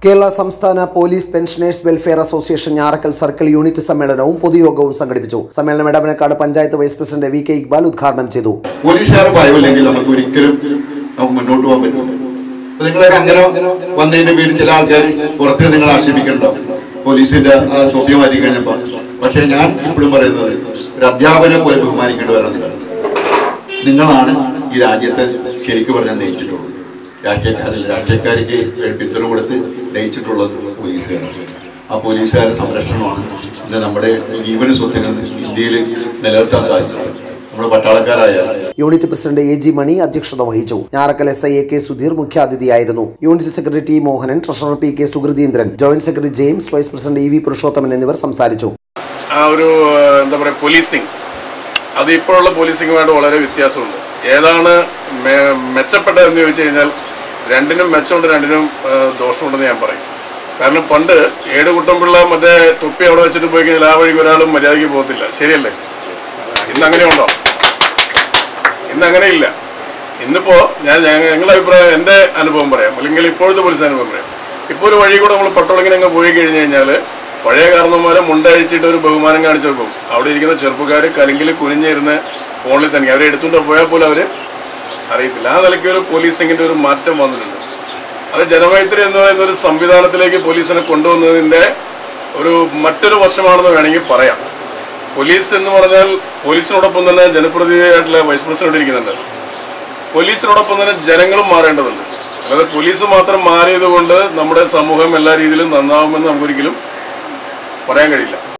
കേരള സംസ്ഥാന police pensioners welfare association Njarakkal circle unit സമ്മേളനവും പൊതുയോഗവും സംഘടിപ്പിച്ചു സമ്മേളനം Edavanakkad panchayat vice president V K Iqbal ഉദ്ഘാടനം ചെയ്തു പോലീസുകാർ ഭയമില്ലെങ്കിൽ നമുക്ക് ഒരിക്കലും നമുക്ക് മുന്നോട്ട് പോകാൻ പറ്റില്ല അപ്പൊ നിങ്ങളൊക്കെ അങ്ങനെ വന്നതിന്റെ പേരിൽ ചില ആൾക്കാർ പുറത്ത് നിങ്ങൾ ആക്ഷേപിക്കണ്ടാവും പോലീസിന്റെ ആ ചോദ്യം മാറ്റി കഴിഞ്ഞപ്പോ പക്ഷെ ഞാൻ ഇപ്പോഴും പറയുന്നത് ഒരു അധ്യാപനെ പോലെ ബഹുമാനിക്കേണ്ടവരാണ് നിങ്ങൾ നിങ്ങളാണ് ഈ രാജ്യത്തെ ശരിക്കും പറഞ്ഞാൽ നയിച്ചിട്ടുള്ളത് രാഷ്ട്രീയക്കാരിൽ രാഷ്ട്രീയക്കാർക്ക് പിന്തുണ കൊടുത്ത് നയിച്ചിട്ടുള്ളത് പോലീസുകാരാണ് ആ പോലീസുകാരുടെ സംരക്ഷണമാണ് ഇന്ന് നമ്മുടെ ഈ ജീവന സ്വത്തിന് ഇന്ത്യയിൽ നിലനിർത്താൻ സാധിച്ചത് നമ്മുടെ പട്ടാളക്കാരായാലും unit president A G Mani അധ്യക്ഷത വഹിച്ചു Njarakkal S I A K Sudheer മുഖ്യാതിഥിയായിരുന്നു unit secretary T Mohanan treasurer P K Suhritheendran joint secretary James vice president E V Purushothaman എന്നിവർ സംസാരിച്ചു ആ ഒരു ഏഹ്, എന്താ പറയുക പോലീസിങ് അത് ഇപ്പോഴുള്ള പോലീസിങ്ങുമായിട്ട് വളരെ വ്യത്യാസമുണ്ട് ഏതാണ് മെ- മെച്ചപ്പെട്ടതെന്ന് ചോദിച്ചു കഴിഞ്ഞാൽ രണ്ടിനും മെച്ചമുണ്ട് രണ്ടിനും ഏഹ്, ദോഷമുണ്ടെന്ന് ഞാൻ പറയും കാരണം പണ്ട് ഏട് കുട്ടമ്പിള്ള മറ്റേ തൊപ്പി അവിടെ വെച്ചിട്ട് പോയി കഴിഞ്ഞാൽ ആ വഴിക്ക് ഒരാളും മര്യാദയ്ക്ക് പോകത്തില്ല ശരിയല്ലേ ഇന്ന് അങ്ങനെയുണ്ടോ ഇന്ന് അങ്ങനെയില്ല ഇന്നിപ്പോ ഞാൻ ഞങ്ങ- ഞങ്ങളുടെ അഭിപ്രായം എൻ്റെ അനുഭവം പറയാം അല്ലെങ്കിൽ ഇപ്പോഴത്തെ പോലീസ് അനുഭവം പറയാം ഇപ്പോൾ ഒരു വഴി കൂടെ നമ്മൾ പട്ടോളിങ്ങനെ അങ്ങ് പോയി കഴിഞ്ഞ് കഴിഞ്ഞാൽ പഴയ കാരണന്മാരെ മുണ്ടഴിച്ചിട്ട് ഒരു ബഹുമാനം കാണിച്ചു വെക്കും അവിടെ ഇരിക്കുന്ന ചെറുപ്പക്കാർ കലിങ്കിൽ കുനിഞ്ഞിരുന്ന് ഫോണിൽ തന്നെ അവരെ എടുത്തുകൊണ്ട് പോയാൽ പോലും അവർ അറിയത്തില്ല ആ നിലയ്ക്ക് ഒരു പോലീസിങ്ങിൻ്റെ ഒരു മാറ്റം വന്നിട്ടുണ്ട് അത് ജനമൈത്രി എന്ന് പറയുന്ന ഒരു സംവിധാനത്തിലേക്ക് പോലീസിനെ കൊണ്ടുവന്നതിൻ്റെ ഒരു മറ്റൊരു വശമാണെന്ന് വേണമെങ്കിൽ പറയാം പോലീസ് എന്ന് പറഞ്ഞാൽ പോലീസിനോടൊപ്പം തന്നെ ജനപ്രതിനിധിയായിട്ടുള്ള വൈസ് പ്രസിഡന്റ് ഇരിക്കുന്നുണ്ട് പോലീസിനോടൊപ്പം തന്നെ ജനങ്ങളും മാറേണ്ടതുണ്ട് അല്ലാതെ പോലീസ് മാത്രം മാറിയത് കൊണ്ട് നമ്മുടെ സമൂഹം എല്ലാ രീതിയിലും നന്നാവുമെന്ന് നമുക്കൊരിക്കലും പറയാൻ കഴിയില്ല